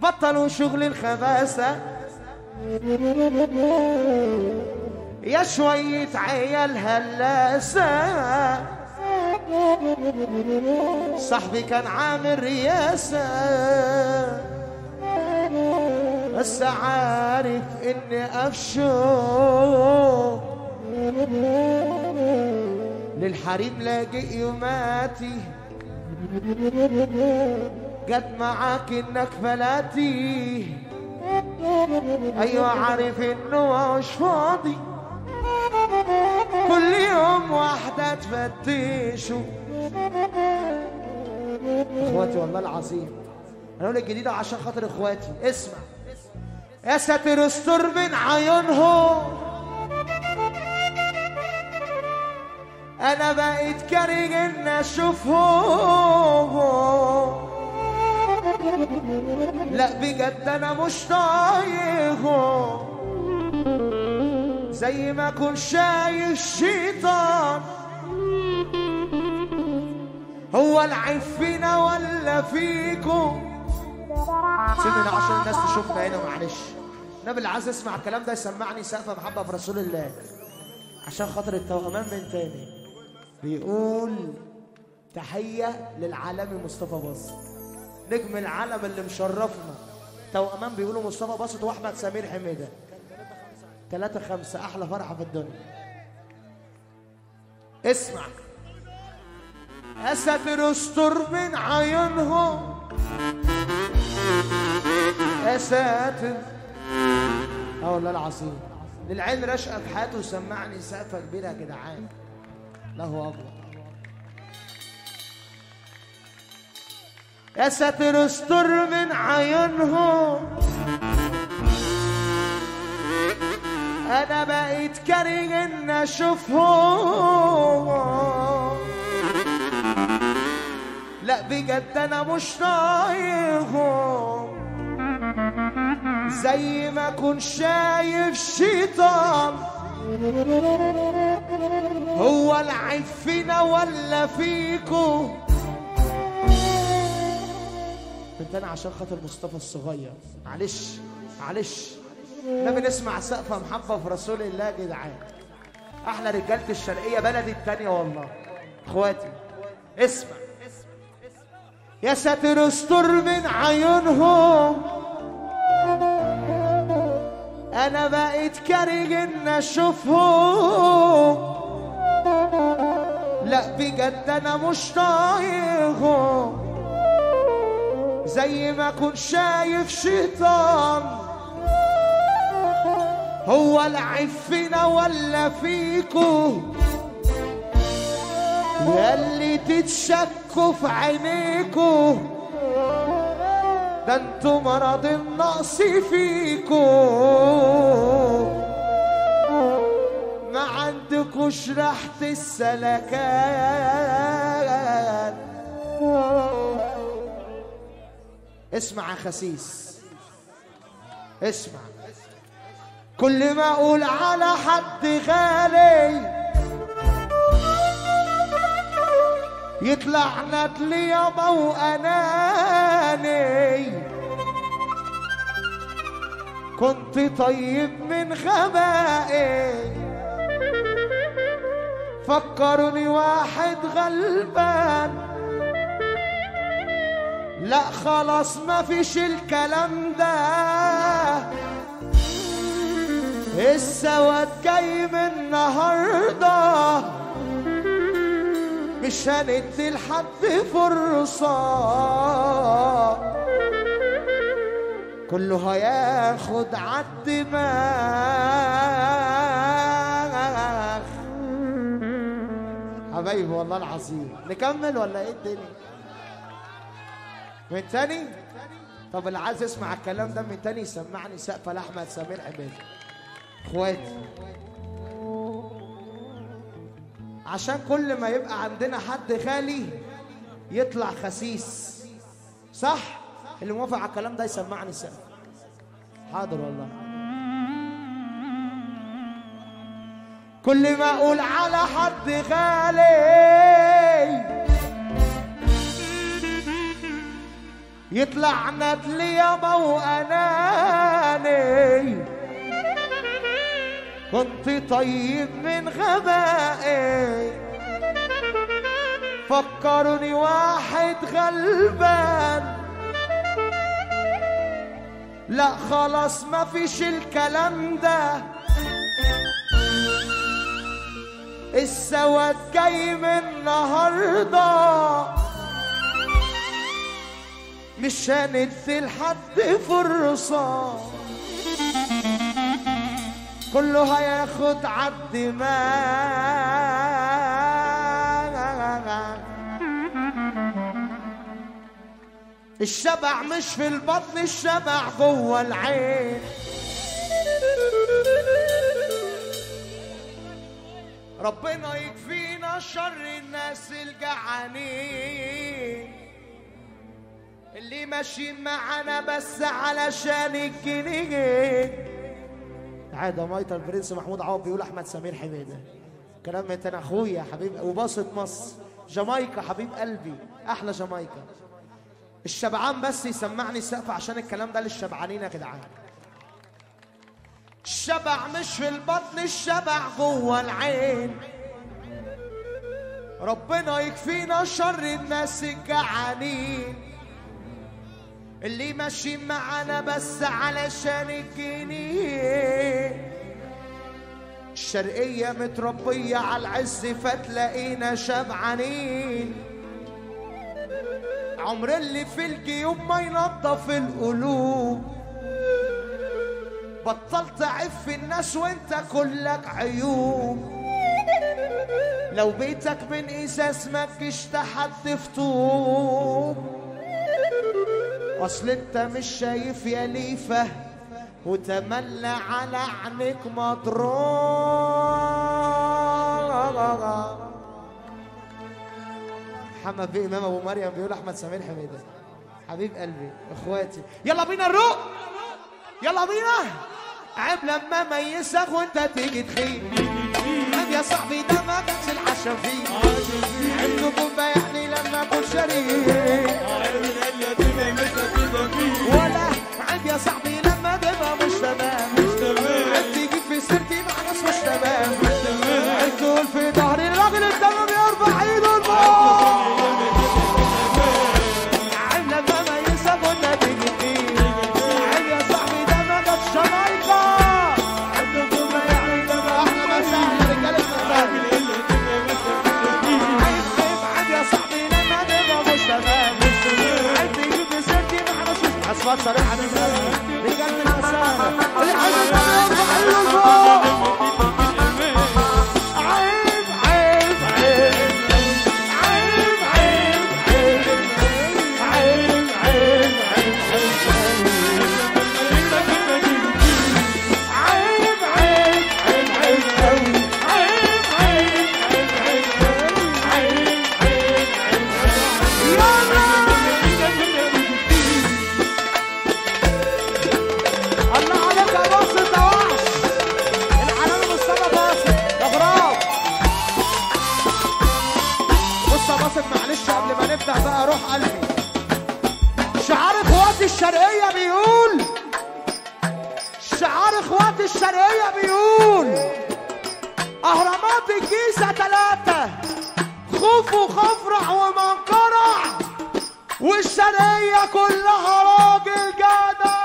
بطلوا شغل الخباثة يا شوية عيال هلاسة صاحبي كان عامل رياسة بس عارف اني افشو للحريم لاجئ يوماتي جت معاك انك فلاتي ايوه عارف انه مش فاضي كل يوم واحدة تفتشه اخواتي والله العظيم انا اقول الجديدة عشان خاطر اخواتي اسمع يا ساتر استر من عيونهم انا بقيت كارج ان اشوفهم لا بجد انا مش طايقهم زي ما كنت شايف شيطان هو العيب فينا ولا فيكم سيبنا عشان الناس تشوفنا هنا معلش النبي اللي عايز يسمع الكلام ده يسمعني سقفه محبه برسول الله عشان خاطر التوأمان من تاني بيقول تحية للعالمي مصطفى باسط نجم العالم اللي مشرفنا توأمان بيقولوا مصطفى باسط واحمد سمير حميدة ثلاثة خمسة أحلى فرحة في الدنيا اسمع أساتر استر من عيونهم يا ساتر اه والله العظيم للعين رشقة في حياته سمعني سقفة كبيرة يا جدعان الله أكبر يا ساتر استر من عيونهم انا بقيت كاره ان اشوفهم لا بجد انا مش طايقهم زي ما كنت شايف شيطان هو العيب فينا ولا فيكم كنت انا عشان خاطر مصطفى الصغير معلش معلش نبي نسمع سقفة محبة في رسول الله يا جدعان احلى رجالة الشرقية بلدي التانية والله اخواتي اسمع يا ساتر استر من عيونهم انا بقيت كارج ان اشوفهم لا بجد انا مش طايقهم زي ما كنت شايف شيطان هو العيب فينا ولا فيكو ياللي تتشكوا في عينيكو ده انتوا مرض النقص فيكو ما عندكوش ريحة السلكان اسمع يا خسيس اسمع كل ما اقول على حد غالي يطلع ندل يابا واناني كنت طيب من غبائي فكرني واحد غلبان لا خلاص ما فيش الكلام ده السواد جاي من النهارده مش هندي لحد فرصة كله هياخد عالدماغ حبايبي والله العظيم نكمل ولا ايه الدنيا من تاني طب اللي عايز يسمع الكلام ده من تاني يسمعني سقفه لاحمد سمير عبيد اخواتي عشان كل ما يبقى عندنا حد غالي يطلع خسيس صح اللي موافق على الكلام ده يسمعني سقف حاضر والله كل ما اقول على حد غالي يطلع ندل يابا واناني كنت طيب من غبائي فكرني واحد غلبان لا خلاص ما فيش الكلام ده السواد جاي من النهارده مش هندي لحد فرصة كله هياخد عالدماغ الشبع مش في البطن الشبع جوه العين ربنا يكفينا شر الناس الجعانين اللي ماشيين معانا بس علشان الجنيه عادة مايتر برنس محمود عوض بيقول احمد سمير حميده كلام من تاني اخويا حبيب وباسط مصر جامايكا حبيب قلبي احلى جامايكا الشبعان بس يسمعني السقف عشان الكلام ده للشبعانين يا جدعان الشبع مش في البطن الشبع جوه العين ربنا يكفينا شر الناس الجعانين اللي ماشيين معانا بس علشان الجنيه الشرقية متربية على العز فتلاقينا شبعانين عمر اللي في الجيوب ما ينضف القلوب بطلت عف الناس وانت كلك عيوب لو بيتك من ازاز ما تجيش تحت في طوب اصل انت مش شايف يا ليفه وتملى على عينك مضروب محمد بيه امام ابو مريم بيقول احمد سمير حميده حبيب قلبي اخواتي يلا بينا نروح يلا بينا عيب لما ميزك وانت تيجي تخيل عيب يا صاحبي ده ما كانش العشا فيه عيب تكون يعني لما اكون شريك ولا عيب يا صاحبي لما تبقى مش تمام عيب تيجي في سيرتي مع ناس مش تمام عيب تقول في ظهري الراجل التمام يرفع ايده لفوق عيب لما ميزك وانت تيجي تخيل عيب يا صاحبي ده ما جابش جامايكا عيب تكون يعني لما احلى مساء رجاله الفنان عيب عيب عيب يا صاحبي لما تبقى مش تمام عيب تيجي في سيرتي مع ناس مش اصوات صريحه من قلبي رجال المساء الحبيب يرفع ايده لفوق عيب عيب عيب عيب عيب عيب عيب عيب عيب عيب عيب عيب عيب عيب عيب عيب عيب عيب الله عليك يا باسط يا وحش العلامة مصطفى باسط يا غراب بص يا باسط معلش قبل ما نفتح بقى روح قلبي شعار اخواتي الشرقية بيقول شعار اخواتي الشرقية بيقول اهرامات الجيزة ثلاثة خوف وخفرع ومنقرع والشرقية كلها راجل جدع